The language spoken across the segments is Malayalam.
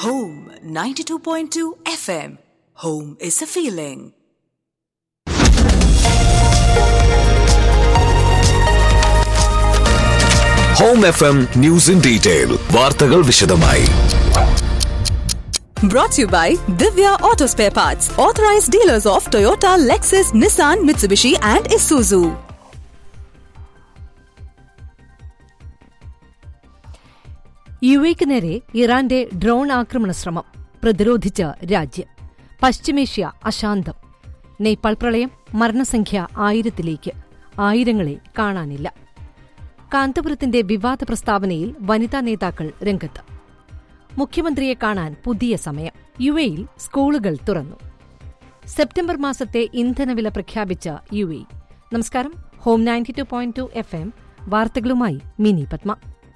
Home 92.2 FM. Home is a feeling. Home F M news in detail വാർത്തകൾ വിശദമായി Brought to you by Divya Auto Spare Parts, authorized dealers of Toyota, Lexus, Nissan, Mitsubishi, and Isuzu. U എക്ക് നേരെ ഇറാന്റെ ഡ്രോൺ ആക്രമണ ശ്രമം പ്രതിരോധിച്ച രാജ്യം പശ്ചിമേഷ്യ അശാന്തം നേപ്പാൾ പ്രളയം മരണസംഖ്യ ആയിരത്തിലേക്ക് ആയിരങ്ങളെ കാണാനില്ല കാന്തപുരത്തിന്റെ വിവാദ പ്രസ്താവനയിൽ വനിതാ നേതാക്കൾ രംഗത്ത് മുഖ്യമന്ത്രിയെ കാണാൻ പുതിയ സമയം യു എയിൽ സ്കൂളുകൾ തുറന്നു സെപ്റ്റംബർ മാസത്തെ ഇന്ധനവില പ്രഖ്യാപിച്ച യു എ നമസ്കാരം home ninety two point two F M വാർത്തകളുമായി മിനി പത്മ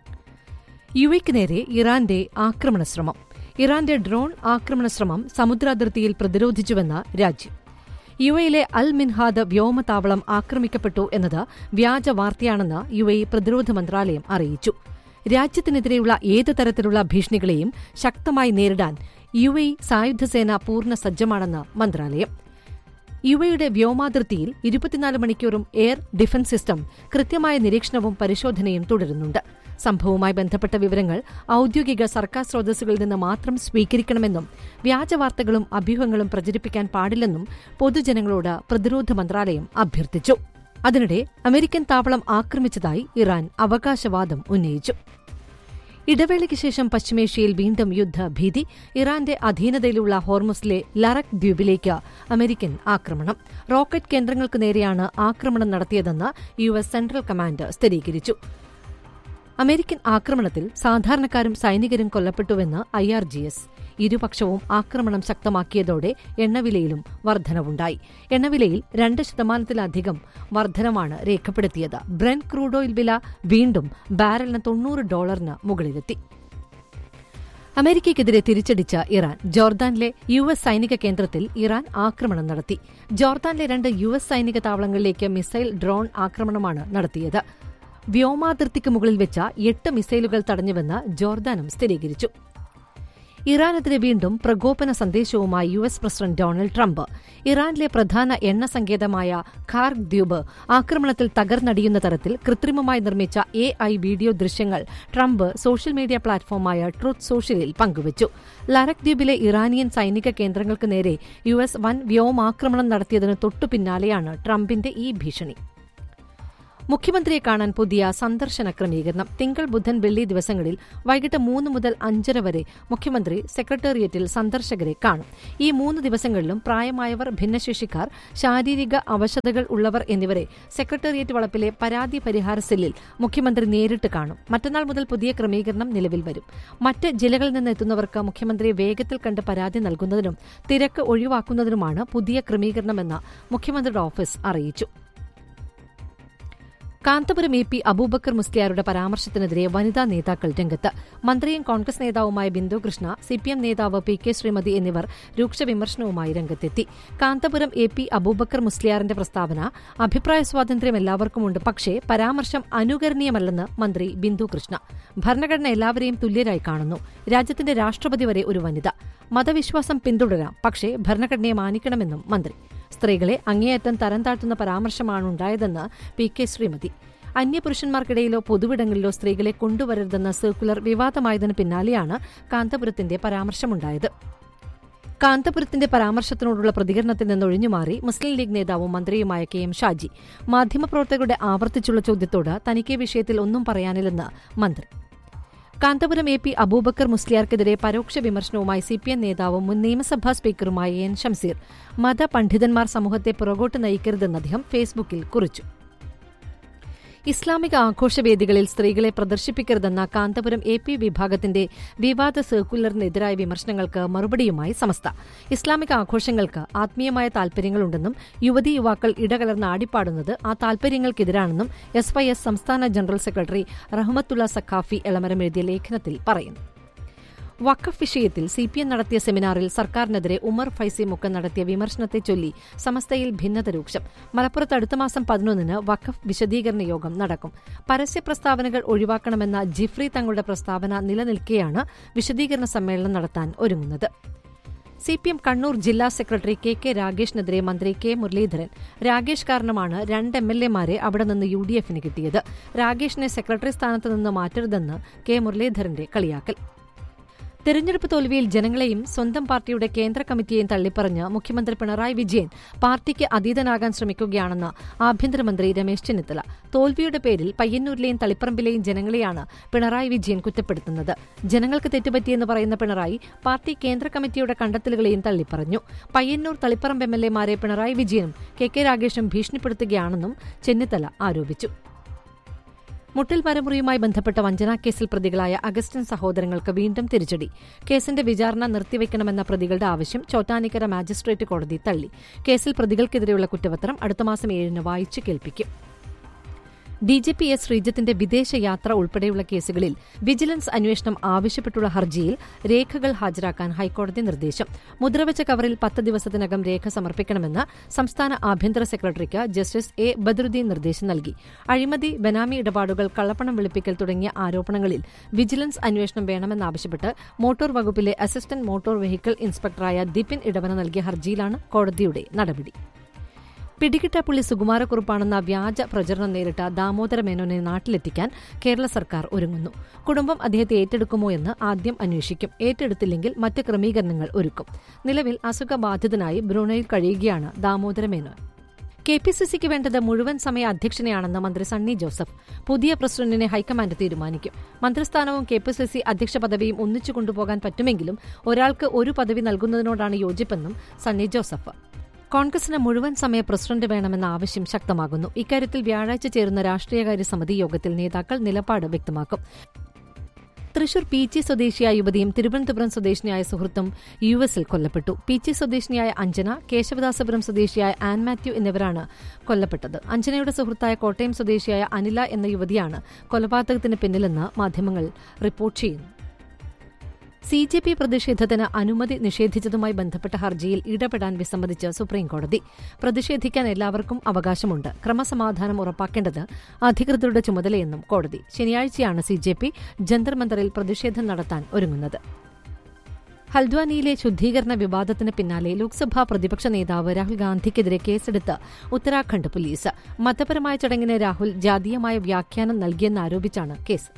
യു എക്ക് നേരെ ഇറാന്റെ ആക്രമണ ശ്രമം ഇറാന്റെ ഡ്രോൺ ആക്രമണ ശ്രമം സമുദ്രാതിർത്തിയിൽ പ്രതിരോധിച്ചുവെന്ന് രാജ്യം യു എയിലെ അൽ മിൻഹാദ് വ്യോമതാവളം ആക്രമിക്കപ്പെട്ടു എന്നത് വ്യാജ വാർത്തയാണെന്ന് യു എ പ്രതിരോധ മന്ത്രാലയം അറിയിച്ചു രാജ്യത്തിനെതിരെയുള്ള ഏത് തരത്തിലുള്ള ഭീഷണികളെയും ശക്തമായി നേരിടാൻ യു എ സായുധസേന പൂർണ്ണ സജ്ജമാണെന്ന് മന്ത്രാലയം യു എയുടെ വ്യോമാതിർത്തിയിൽ ഇരുപത്തിനാല് മണിക്കൂറും എയർ ഡിഫൻസ് സിസ്റ്റം കൃത്യമായ നിരീക്ഷണവും പരിശോധനയും തുടരുന്നുണ്ട് സംഭവവുമായി ബന്ധപ്പെട്ട വിവരങ്ങൾ ഔദ്യോഗിക സർക്കാർ സ്രോതസ്സുകളിൽ നിന്ന് മാത്രം സ്വീകരിക്കണമെന്നും വ്യാജവാർത്തകളും അഭ്യൂഹങ്ങളും പ്രചരിപ്പിക്കാൻ പാടില്ലെന്നും പൊതുജനങ്ങളോട് പ്രതിരോധ മന്ത്രാലയം അഭ്യർത്ഥിച്ചു അതിനിടെ അമേരിക്കൻ താവളം ആക്രമിച്ചതായി ഇറാൻ അവകാശവാദം ഉന്നയിച്ചു ഇടവേളയ്ക്ക് ശേഷം പശ്ചിമേഷ്യയിൽ വീണ്ടും യുദ്ധഭീതി ഇറാന്റെ അധീനതയിലുള്ള ഹോർമുസിലെ ലറക് ദ്വീപിലേക്ക് അമേരിക്കൻ ആക്രമണം റോക്കറ്റ് കേന്ദ്രങ്ങൾക്ക് നേരെയാണ് ആക്രമണം നടത്തിയതെന്ന് യു എസ് സെൻട്രൽ കമാൻഡ് സ്ഥിരീകരിച്ചു അമേരിക്കൻ ആക്രമണത്തിൽ സാധാരണക്കാരും സൈനികരും കൊല്ലപ്പെട്ടുവെന്ന് ഐ ആർ ജി എസ് ഇരുപക്ഷവും ആക്രമണം ശക്തമാക്കിയതോടെ എണ്ണവിലയിലും വർധനവുണ്ടായി എണ്ണവിലയിൽ രണ്ട് ശതമാനത്തിലധികം വർധനമാണ് രേഖപ്പെടുത്തിയത് ബ്രെൻ ക്രൂഡ് ഓയിൽ വില വീണ്ടും ബാരലിന് തൊണ്ണൂറ് ഡോളറിന് മുകളിലെത്തി അമേരിക്കയ്ക്കെതിരെ തിരിച്ചടിച്ച ഇറാൻ ജോർദാനിലെ യു എസ് സൈനിക കേന്ദ്രത്തിൽ ഇറാൻ ആക്രമണം നടത്തി ജോർദാനിലെ രണ്ട് യു എസ് സൈനിക താവളങ്ങളിലേക്ക് മിസൈൽ ഡ്രോൺ ആക്രമണമാണ് നടത്തിയത് വ്യോമാതിർത്തിക്ക് മുകളിൽ വെച്ച എട്ട് മിസൈലുകൾ തടഞ്ഞുവെന്ന് ജോർദാനും സ്ഥിരീകരിച്ചു ഇറാനെതിരെ വീണ്ടും പ്രകോപന സന്ദേശവുമായി U S president Donald Trump ഇറാനിലെ പ്രധാന എണ്ണ സങ്കേതമായ ഖാർഗ് ദ്വീപ് ആക്രമണത്തിൽ തകർന്നടിയുന്ന തരത്തിൽ കൃത്രിമമായി നിർമ്മിച്ച എ ഐ വീഡിയോ ദൃശ്യങ്ങൾ ട്രംപ് സോഷ്യൽ മീഡിയ പ്ലാറ്റ്ഫോമായ ട്രൂത്ത് സോഷ്യലിൽ പങ്കുവച്ചു ലറക് ദ്വീപിലെ ഇറാനിയൻ സൈനിക കേന്ദ്രങ്ങൾക്ക് നേരെ യു എസ് വൻ വ്യോമാക്രമണം നടത്തിയതിന് തൊട്ടുപിന്നാലെയാണ് ട്രംപിന്റെ ഈ ഭീഷണി മുഖ്യമന്ത്രിയെ കാണാൻ പുതിയ സന്ദർശന ക്രമീകരണം തിങ്കൾ ബുധൻ വെള്ളി ദിവസങ്ങളിൽ വൈകിട്ട് മൂന്ന് മുതൽ അഞ്ചര വരെ മുഖ്യമന്ത്രി സെക്രട്ടേറിയറ്റിൽ സന്ദർശകരെ കാണും ഈ മൂന്ന് ദിവസങ്ങളിലും പ്രായമായവർ ഭിന്നശേഷിക്കാർ ശാരീരിക അവശതകൾ ഉള്ളവർ എന്നിവരെ സെക്രട്ടേറിയറ്റ് വളപ്പിലെ പരാതി പരിഹാര സെല്ലിൽ മുഖ്യമന്ത്രി നേരിട്ട് കാണും മറ്റന്നാൾ മുതൽ പുതിയ ക്രമീകരണം നിലവിൽ വരും മറ്റ് ജില്ലകളിൽ നിന്ന് എത്തുന്നവർക്ക് മുഖ്യമന്ത്രിയെ വേഗത്തിൽ കണ്ട് പരാതി നൽകുന്നതിനും തിരക്ക് ഒഴിവാക്കുന്നതിനുമാണ് പുതിയ ക്രമീകരണമെന്ന് മുഖ്യമന്ത്രിയുടെ ഓഫീസ് അറിയിച്ചു കാന്തപുരം എ പി അബൂബക്കർ മുസ്ലിയാരുടെ പരാമർശത്തിനെതിരെ വനിതാ നേതാക്കൾ രംഗത്ത് മന്ത്രിയും കോൺഗ്രസ് നേതാവുമായ ബിന്ദു കൃഷ്ണ സിപിഎം നേതാവ് പി കെ ശ്രീമതി എന്നിവർ രൂക്ഷ വിമർശനവുമായി രംഗത്തെത്തി കാന്തപുരം എ പി അബൂബക്കർ മുസ്ലിയാറിന്റെ പ്രസ്താവന അഭിപ്രായ സ്വാതന്ത്ര്യം എല്ലാവർക്കുമുണ്ട് പക്ഷേ പരാമർശം അനുകരണീയമല്ലെന്ന് മന്ത്രി ബിന്ദു കൃഷ്ണ ഭരണഘടന എല്ലാവരെയും തുല്യരായി കാണുന്നു രാജ്യത്തിന്റെ രാഷ്ട്രപതി വരെ ഒരു വനിത മതവിശ്വാസം പിന്തുടരാം പക്ഷേ ഭരണഘടനയെ മാനിക്കണമെന്നും മന്ത്രി സ്ത്രീകളെ അങ്ങേയറ്റം തരം താഴ്ത്തുന്ന പരാമർശമാണ് ഉണ്ടായതെന്ന് പി കെ ശ്രീമതി അന്യപുരുഷന്മാർക്കിടയിലോ പൊതുവിടങ്ങളിലോ സ്ത്രീകളെ കൊണ്ടുവരരുതെന്ന സർക്കുലർ വിവാദമായതിനു പിന്നാലെയാണ് കാന്തപുരത്തിന്റെ പരാമർശമുണ്ടായത് കാന്തപുരത്തിന്റെ പരാമർശത്തിനോടുള്ള പ്രതികരണത്തിൽ നിന്ന് ഒഴിഞ്ഞുമാറി മുസ്ലിം ലീഗ് നേതാവും മന്ത്രിയുമായ കെ എം ഷാജി മാധ്യമപ്രവർത്തകരുടെ ആവർത്തിച്ചുള്ള ചോദ്യത്തോട് തനിക്ക് വിഷയത്തിൽ ഒന്നും പറയാനില്ലെന്ന് മന്ത്രി കാന്തപുരം എ പി അബൂബക്കർ മുസ്ലിയാർക്കെതിരെ പരോക്ഷ വിമർശനവുമായി സിപിഎം നേതാവും മുൻ നിയമസഭാ സ്പീക്കറുമായ എൻ ഷംസീർ മതപണ്ഡിതന്മാർ സമൂഹത്തെ പുറകോട്ട് നയിക്കരുതെന്ന് അദ്ദേഹം ഫേസ്ബുക്കിൽ കുറിച്ചു ഇസ്ലാമിക ആഘോഷവേദികളിൽ സ്ത്രീകളെ പ്രദർശിപ്പിക്കരുതെന്ന കാന്തപുരം എ പി വിഭാഗത്തിന്റെ വിവാദ സർക്കുലറിനെതിരായ വിമർശനങ്ങൾക്ക് മറുപടിയുമായി സമസ്ത ഇസ്ലാമിക ആഘോഷങ്ങൾക്ക് ആത്മീയമായ താൽപര്യങ്ങളുണ്ടെന്നും യുവതി യുവാക്കൾ ഇടകലർന്ന് ആടിപ്പാടുന്നത് ആ താൽപര്യങ്ങൾക്കെതിരാണെന്നും എസ് വൈ എസ് സംസ്ഥാന ജനറൽ സെക്രട്ടറി റഹ്മത്തുള്ള സഖാഫി എളമരം എഴുതിയ ലേഖനത്തിൽ പറയുന്നു വഖഫ് വിഷയത്തിൽ സി പി എം നടത്തിയ സെമിനാറിൽ സർക്കാരിനെതിരെ ഉമർ ഫൈസി മുക്ക നടത്തിയ വിമർശനത്തെ ചൊല്ലി സമസ്തയിൽ ഭിന്നത രൂക്ഷം മലപ്പുറത്ത് അടുത്ത മാസം പതിനൊന്നിന് വഖഫ് വിശദീകരണ യോഗം നടക്കും പരസ്യ പ്രസ്താവനകൾ ഒഴിവാക്കണമെന്ന ജിഫ്രി തങ്ങളുടെ പ്രസ്താവന നിലനിൽക്കെയാണ് വിശദീകരണ സമ്മേളനം നടത്താൻ ഒരുങ്ങുന്നത് സി പി എം കണ്ണൂർ ജില്ലാ സെക്രട്ടറി കെ കെ രാഗേഷിനെതിരെ മന്ത്രി കെ മുരളീധരൻ രാഗേഷ് കാരണമാണ് രണ്ട് എം എൽ എമാരെ അവിടെ നിന്ന് യു ഡി എഫിന് കിട്ടിയത് രാഗേഷിനെ സെക്രട്ടറി സ്ഥാനത്ത് നിന്ന് മാറ്റരുതെന്ന് കെ മുരളീധരന്റെ കളിയാക്കൽ തെരഞ്ഞെടുപ്പ് തോൽവിയിൽ ജനങ്ങളെയും സ്വന്തം പാർട്ടിയുടെ കേന്ദ്ര കമ്മിറ്റിയെയും തള്ളിപ്പറഞ്ഞ് മുഖ്യമന്ത്രി പിണറായി വിജയൻ പാർട്ടിക്ക് അതീതനാകാൻ ശ്രമിക്കുകയാണെന്ന് ആഭ്യന്തരമന്ത്രി രമേശ് ചെന്നിത്തല തോൽവിയുടെ പേരിൽ പയ്യന്നൂരിലെയും തളിപ്പറമ്പിലെയും ജനങ്ങളെയാണ് പിണറായി വിജയൻ കുറ്റപ്പെടുത്തുന്നത് ജനങ്ങൾക്ക് തെറ്റുപറ്റിയെന്ന് പറയുന്ന പിണറായി പാർട്ടി കേന്ദ്ര കമ്മിറ്റിയുടെ കണ്ടെത്തലുകളെയും തള്ളിപ്പറഞ്ഞു പയ്യന്നൂർ തളിപ്പറമ്പ് എം എൽ എമാരെ പിണറായി വിജയനും കെ കെ രാഗേഷും ഭീഷണിപ്പെടുത്തുകയാണെന്നും ചെന്നിത്തല ആരോപിച്ചു മുട്ടിൽ മരമുറിയുമായി ബന്ധപ്പെട്ട വഞ്ചനാക്കേസിൽ പ്രതികളായ അഗസ്റ്റിൻ സഹോദരങ്ങൾക്ക് വീണ്ടും തിരിച്ചടി കേസിന്റെ വിചാരണ നിർത്തിവെക്കണമെന്ന പ്രതികളുടെ ആവശ്യം ചോറ്റാനിക്കര മാജിസ്ട്രേറ്റ് കോടതി തള്ളി കേസിൽ പ്രതികൾക്കെതിരെയുള്ള കുറ്റപത്രം അടുത്ത മാസം ഏഴിന് വായിച്ചു കേൾപ്പിക്കും ഡി ജി പി എസ് ശ്രീജിത്തിന്റെ വിദേശയാത്ര ഉൾപ്പെടെയുള്ള കേസുകളിൽ വിജിലൻസ് അന്വേഷണം ആവശ്യപ്പെട്ടുള്ള ഹർജിയിൽ രേഖകൾ ഹാജരാക്കാൻ ഹൈക്കോടതി നിർദ്ദേശം മുദ്രവച്ച കവറിൽ പത്ത് ദിവസത്തിനകം രേഖ സമർപ്പിക്കണമെന്ന് സംസ്ഥാന ആഭ്യന്തര സെക്രട്ടറിക്ക് ജസ്റ്റിസ് എ ബദറുദ്ദീൻ നിർദ്ദേശം നൽകി അഴിമതി ബനാമി ഇടപാടുകൾ കള്ളപ്പണം വെളുപ്പിക്കൽ തുടങ്ങിയ ആരോപണങ്ങളിൽ വിജിലൻസ് അന്വേഷണം വേണമെന്നാവശ്യപ്പെട്ട് മോട്ടോർ വകുപ്പിലെ അസിസ്റ്റന്റ് മോട്ടോർ വെഹിക്കിൾ ഇൻസ്പെക്ടറായ ദിപിൻ ഇടവന നൽകിയ ഹർജിയിലാണ് കോടതിയുടെ നടപടി പിടികിട്ടാപ്പുള്ളി സുകുമാരക്കുറുപ്പാണെന്ന വ്യാജ പ്രചരണം നേരിട്ട ദാമോദര മേനോനെ നാട്ടിലെത്തിക്കാൻ കേരള സർക്കാർ ഒരുങ്ങുന്നു കുടുംബം അദ്ദേഹത്തെ ഏറ്റെടുക്കുമോ എന്ന് ആദ്യം അന്വേഷിക്കും ഏറ്റെടുത്തില്ലെങ്കിൽ മറ്റ് ക്രമീകരണങ്ങൾ ഒരുക്കും നിലവിൽ അസുഖബാധിതനായി ബ്രൂണയിൽ കഴിയുകയാണ് Damodara Menon K P C സിക്ക് വേണ്ടത് മുഴുവൻ സമയ അധ്യക്ഷനെയാണെന്ന് മന്ത്രി സണ്ണി ജോസഫ് പുതിയ പ്രസിഡന്റിനെ ഹൈക്കമാൻഡ് തീരുമാനിക്കും മന്ത്രിസ്ഥാനവും കെ പി സി സി അധ്യക്ഷ പദവിയും ഒന്നിച്ചു കൊണ്ടുപോകാൻ പറ്റുമെങ്കിലും ഒരാൾക്ക് ഒരു പദവി നൽകുന്നതിനോടാണ് യോജിപ്പെന്നും സണ്ണി ജോസഫ് കോൺഗ്രസിന് മുഴുവൻ സമയ പ്രസിഡന്റ് വേണമെന്ന ആവശ്യം ശക്തമാകുന്നു ഇക്കാര്യത്തിൽ വ്യാഴാഴ്ച ചേരുന്ന രാഷ്ട്രീയകാര്യ സമിതി യോഗത്തിൽ നേതാക്കൾ നിലപാട് വ്യക്തമാക്കും തൃശൂർ പീച്ചി സ്വദേശിയായ യുവതിയും തിരുവനന്തപുരം സ്വദേശിനിയായ സുഹൃത്തും യു എസിൽ കൊല്ലപ്പെട്ടു പീച്ചി സ്വദേശിനിയായ അഞ്ജന കേശവദാസപുരം സ്വദേശിയായ ആൻ മാത്യു എന്നിവരാണ് കൊല്ലപ്പെട്ടത് അഞ്ജനയുടെ സുഹൃത്തായ കോട്ടയം സ്വദേശിയായ അനില എന്ന യുവതിയാണ് കൊലപാതകത്തിന് പിന്നിലെന്ന് മാധ്യമങ്ങൾ റിപ്പോർട്ട് ചെയ്യുന്നു സി ജെ പി പ്രതിഷേധത്തിന് അനുമതി നിഷേധിച്ചതുമായി ബന്ധപ്പെട്ട ഹർജിയിൽ ഇടപെടാൻ വിസമ്മതിച്ച് സുപ്രീംകോടതി പ്രതിഷേധിക്കാൻ എല്ലാവർക്കും അവകാശമുണ്ട് ക്രമസമാധാനം ഉറപ്പാക്കേണ്ടത് അധികൃതരുടെ ചുമതലയെന്നും കോടതി ശനിയാഴ്ചയാണ് സി ജെ പി ജന്തർ മന്ദറിൽ പ്രതിഷേധം നടത്താൻ ഒരുങ്ങുന്നത് ഹൽദ്വാനിയിലെ ശുദ്ധീകരണ വിവാദത്തിന് പിന്നാലെ ലോക്സഭാ പ്രതിപക്ഷ നേതാവ് രാഹുൽ ഗാന്ധിക്കെതിരെ കേസെടുത്ത് ഉത്തരാഖണ്ഡ് പോലീസ് മതപരമായ ചടങ്ങിന് രാഹുൽ ജാതീയമായ വ്യാഖ്യാനം നൽകിയെന്നാരോപിച്ചാണ് കേസ്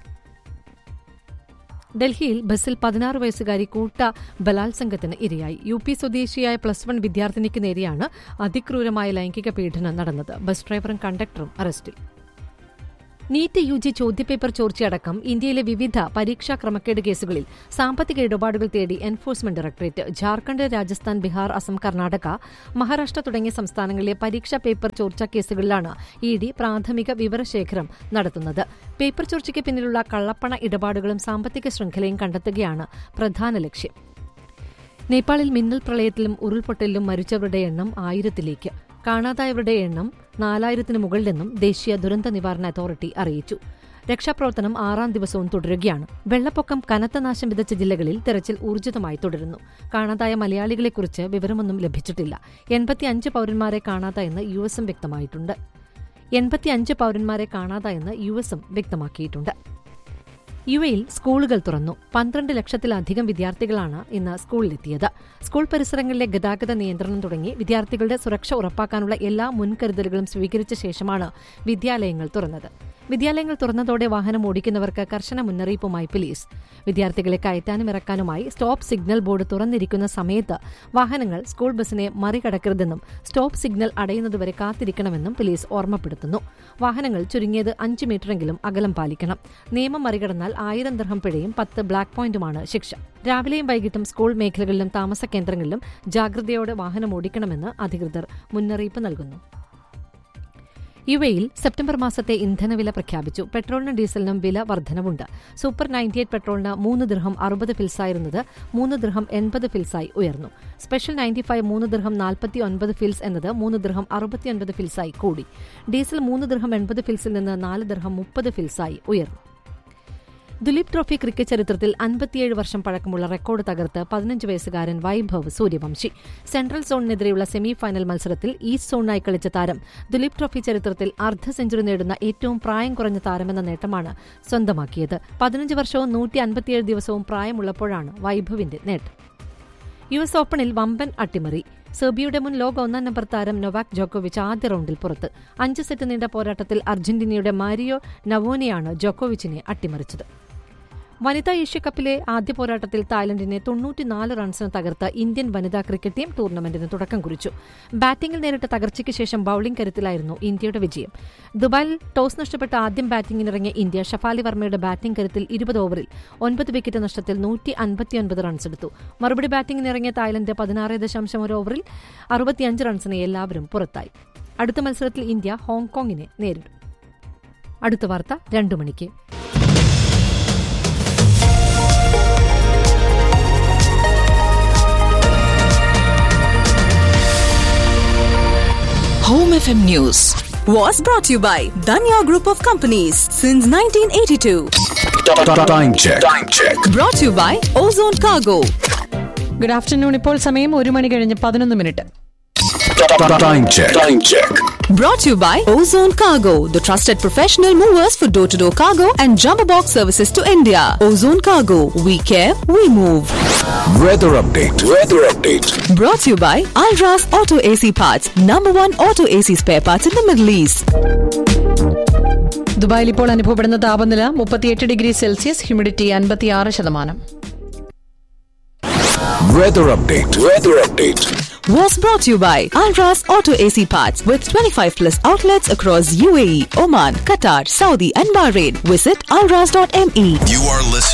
ഡൽഹിയിൽ ബസ്സിൽ പതിനാറ് വയസ്സുകാരി കൂട്ട ബലാത്സംഗത്തിന് ഇരയായി യു പി സ്വദേശിയായ പ്ലസ് വൺ വിദ്യാർത്ഥിനിക്ക് നേരെയാണ് അതിക്രൂരമായ ലൈംഗിക പീഡനം നടന്നത് ബസ് ഡ്രൈവറും കണ്ടക്ടറും അറസ്റ്റിൽ നീറ്റ് യു ജി ചോദ്യപേപ്പർ ചോർച്ചയടക്കം ഇന്ത്യയിലെ വിവിധ പരീക്ഷാ ക്രമക്കേട് കേസുകളിൽ സാമ്പത്തിക ഇടപാടുകൾ തേടി എൻഫോഴ്സ്മെന്റ് ഡയറക്ടറേറ്റ് ജാർഖണ്ഡ് രാജസ്ഥാൻ ബീഹാർ അസം കർണാടക മഹാരാഷ്ട്ര തുടങ്ങിയ സംസ്ഥാനങ്ങളിലെ പരീക്ഷാ പേപ്പർ ചോർച്ച കേസുകളിലാണ് ഇ ഡി പ്രാഥമിക വിവരശേഖരം നടത്തുന്നത് പേപ്പർ ചോർച്ചയ്ക്ക് പിന്നിലുള്ള കള്ളപ്പണ ഇടപാടുകളും സാമ്പത്തിക ശൃംഖലയും കണ്ടെത്തുകയാണ് പ്രധാന ലക്ഷ്യം നേപ്പാളിൽ മിന്നൽ പ്രളയത്തിലും ഉരുൾപൊട്ടലിലും മരിച്ചവരുടെ എണ്ണം ആയിരത്തിലേക്ക് കാണാതായവരുടെ എണ്ണം നാലായിരത്തിന് മുകളിലെന്നും ദേശീയ ദുരന്ത നിവാരണ അതോറിറ്റി അറിയിച്ചു രക്ഷാപ്രവർത്തനം ആറാം ദിവസവും തുടരുകയാണ് വെള്ളപ്പൊക്കം കനത്ത നാശം വിതച്ച ജില്ലകളിൽ തെരച്ചിൽ ഊർജിതമായി തുടരുന്നു കാണാതായ മലയാളികളെക്കുറിച്ച് വിവരമൊന്നും ലഭിച്ചിട്ടില്ല എൺപത്തിയഞ്ച് പൌരന്മാരെ കാണാതായെന്ന് യു എസും വ്യക്തമായിട്ടുണ്ട് എൺപത്തിയഞ്ച് പൌരന്മാരെ കാണാതായെന്ന് യു എസും വ്യക്തമാക്കിയിട്ടുണ്ട് യു എയിൽ സ്കൂളുകൾ തുറന്നു പന്ത്രണ്ട് ലക്ഷത്തിലധികം വിദ്യാർത്ഥികളാണ് ഇന്ന് സ്കൂളിലെത്തിയത് സ്കൂൾ പരിസരങ്ങളിലെ ഗതാഗത നിയന്ത്രണം തുടങ്ങി വിദ്യാർത്ഥികളുടെ സുരക്ഷ ഉറപ്പാക്കാനുള്ള എല്ലാ മുൻകരുതലുകളും സ്വീകരിച്ച ശേഷമാണ് വിദ്യാലയങ്ങൾ തുറന്നത് വിദ്യാലയങ്ങൾ തുറന്നതോടെ വാഹനം ഓടിക്കുന്നവർക്ക് കർശന മുന്നറിയിപ്പുമായി പോലീസ് വിദ്യാർത്ഥികളെ കയറ്റാനും ഇറക്കാനുമായി സ്റ്റോപ്പ് സിഗ്നൽ ബോർഡ് തുറന്നിരിക്കുന്ന സമയത്ത് വാഹനങ്ങൾ സ്കൂൾ ബസിനെ മറികടക്കരുതെന്നും സ്റ്റോപ്പ് സിഗ്നൽ അടയുന്നതുവരെ കാത്തിരിക്കണമെന്നും പോലീസ് ഓർമ്മപ്പെടുത്തുന്നു വാഹനങ്ങൾ ചുരുങ്ങിയത് അഞ്ച് മീറ്ററെങ്കിലും അകലം പാലിക്കണം നിയമം മറികടന്നാൽ ആയിരം ദർഹം പിഴയും പത്ത് ബ്ലാക്ക് പോയിന്റുമാണ് ശിക്ഷ രാവിലെയും വൈകിട്ടും സ്കൂൾ മേഖലകളിലും താമസ കേന്ദ്രങ്ങളിലും ജാഗ്രതയോടെ വാഹനം ഓടിക്കണമെന്ന് അധികൃതർ മുന്നറിയിപ്പ് നൽകുന്നു യു എയിൽ സെപ്റ്റംബർ മാസത്തെ ഇന്ധനവില പ്രഖ്യാപിച്ചു പെട്രോളിനും ഡീസലിനും വില വർധനവുണ്ട് സൂപ്പർ നയൻറ്റി എയ്റ്റ് പെട്രോളിന് മൂന്ന് ദിർഹം അറുപത് ഫിൽസായിരുന്നത് മൂന്ന് ദിർഹം എൺപത് ഫിൽസായി ഉയർന്നു സ്പെഷ്യൽ നയൻറ്റി ഫൈവ് മൂന്ന് ദിർഹം നാൽപ്പത്തി ഒൻപത് ഫിൽസ് എന്നത് മൂന്ന് ദിർഹം അറുപത്തിയൊൻപത് ഫിൽസായി കൂടി ഡീസൽ മൂന്ന് ദിർഹം എൺപത് ഫിൽസിൽ നിന്ന് നാല് ദിർഹം മുപ്പത് ഫിൽസായി ഉയർന്നു ദുലീപ് ട്രോഫി ക്രിക്കറ്റ് ചരിത്രത്തിൽ അൻപത്തിയേഴ് വർഷം പഴക്കമുള്ള റെക്കോർഡ് തകർത്ത് പതിനഞ്ച് വയസ്സുകാരൻ വൈഭവ് സൂര്യവംശി സെൻട്രൽ സോണിനെതിരെയുള്ള സെമി ഫൈനൽ മത്സരത്തിൽ ഈസ്റ്റ് സോണിനായി കളിച്ച താരം ദുലീപ് ട്രോഫി ചരിത്രത്തിൽ അർദ്ധ സെഞ്ചുറി നേടുന്ന ഏറ്റവും പ്രായം കുറഞ്ഞ താരമെന്ന നേട്ടമാണ് സ്വന്തമാക്കിയത് പതിനഞ്ച് വർഷവും നൂറ്റി അൻപത്തിയേഴ് ദിവസവും പ്രായമുള്ളപ്പോഴാണ് വൈഭവിന്റെ നേട്ടം യു എസ് ഓപ്പണിൽ വമ്പൻ അട്ടിമറി സെർബിയയുടെ മുൻ ലോക ഒന്നാം നമ്പർ താരം നൊവാക് ജോക്കോവിച്ച് ആദ്യ റൌണ്ടിൽ പുറത്ത് അഞ്ച് സെറ്റ് നീണ്ട പോരാട്ടത്തിൽ അർജന്റീനയുടെ മാരിയോ നവോനെയാണ് ജോക്കോവിച്ചിനെ അട്ടിമറിച്ചത് വനിതാ ഏഷ്യകപ്പിലെ ആദ്യ പോരാട്ടത്തിൽ തായ്ലൻഡിനെ തൊണ്ണൂറ്റിനാല് റൺസിന് തകർത്ത ഇന്ത്യൻ വനിതാ ക്രിക്കറ്റ് ടീം ടൂർണമെന്റിന് തുടക്കം കുറിച്ചു ബാറ്റിംഗിൽ നേരിട്ട തകർച്ചയ്ക്ക് ശേഷം ബൌളിംഗ് കരുത്തിലായിരുന്നു ഇന്ത്യയുടെ വിജയം ദുബായിൽ ടോസ് നഷ്ടപ്പെട്ട ആദ്യം ബാറ്റിംഗിനിറങ്ങിയ ഇന്ത്യ ഷഫാലി വർമ്മയുടെ ബാറ്റിംഗ് കരുത്തിൽ ഇരുപത് ഓവറിൽ ഒൻപത് വിക്കറ്റ് നഷ്ടത്തിൽ നൂറ്റി അൻപത്തിയൊൻപത് റൺസ് എടുത്തു മറുപടി ബാറ്റിംഗിനിറങ്ങിയ തായ്ലൻഡ് പതിനാറ് ദശാംശം ഒരു ഓവറിൽ അറുപത്തിയഞ്ച് റൺസിന് എല്ലാവരും പുറത്തായി അടുത്ത മത്സരത്തിൽ ഇന്ത്യ ഹോങ്കോങ്ങിനെ നേരിടും അടുത്ത വാർത്ത രണ്ടു മണിക്ക് Home FM News was brought to you by Danya Group of Companies since 1982. Time check. Time check. Brought to you by Ozone Cargo. Good afternoon ഇപ്പോൾ സമയം ഒരു മണി കഴിഞ്ഞ് പതിനൊന്ന് minute Time check. Time check. Brought to you by Ozone Cargo, the trusted professional movers for door to door cargo and jumbo box services to India. Ozone Cargo, we care, we move. Weather update. Weather update. Brought to you by Alras Auto AC Parts, number one auto AC spare parts in the Middle East. ദുബായിൽ ഇപ്പോൾ അനുഭവപ്പെടുന്ന താപനില മുപ്പത്തിയെട്ട് ഡിഗ്രി സെൽഷ്യസ് ഹ്യൂമിഡിറ്റി അൻപത്തിയാറ് ശതമാനം Weather update. Weather update. Was brought to you by Alras Auto AC Parts with 25 plus outlets across UAE, Oman, Qatar, Saudi, and Bahrain. Visit alras.me. You are listening.